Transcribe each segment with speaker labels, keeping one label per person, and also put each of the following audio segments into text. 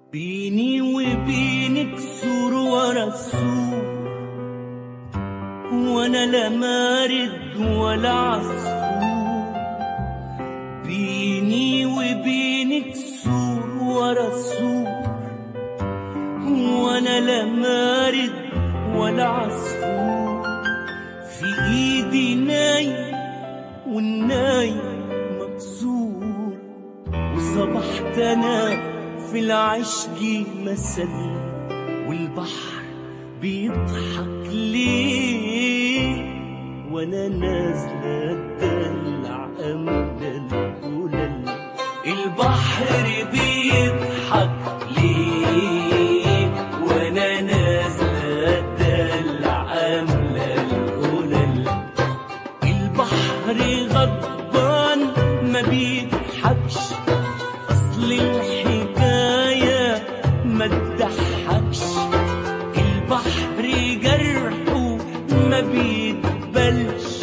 Speaker 1: بيني وبينك سور ورا سور وانا لا مارد ولا عصفور بيني وبينك سور ورا سور وانا لا مارد ولا عصفور في ايدي ناي والناي مكسور وصبحت انا في العشق مثل والبحر بيضحك ليه وانا نازله اتدلع امل القلل البحر بيضحك ليه وانا نازله اتدلع امل القلل البحر غضبان ما بيضحكش اصل الحكايه ما تضحكش البحر جرحه ما بيتبلش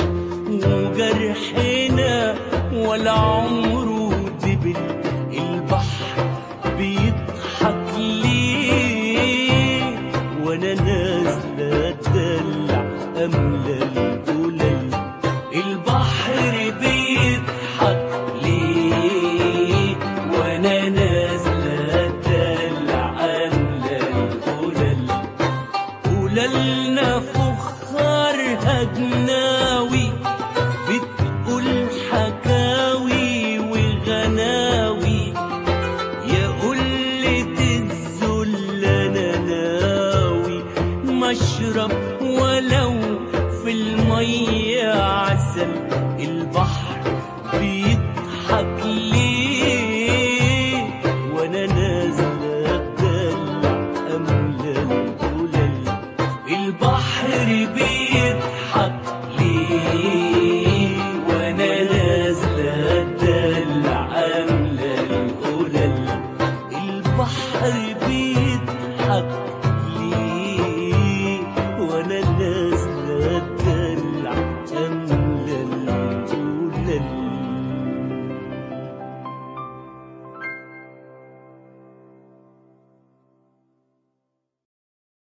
Speaker 1: وجرحنا ولا عمره دبل البحر بيضحك ليه وانا نازله اتدلع املى القلل البحر بيضحك ليه وانا نازله اتدلع املى القلل قللنا فخار هجناوي بتقول حكاوي وغناوي يا قلة الذل انا ناوي مشرب ولو في المية عسل البحر بيضحك ليه وانا نازلة اتدلع املى القلل البحر بيضحك ليه وانا نازلة اتدلع املى القلل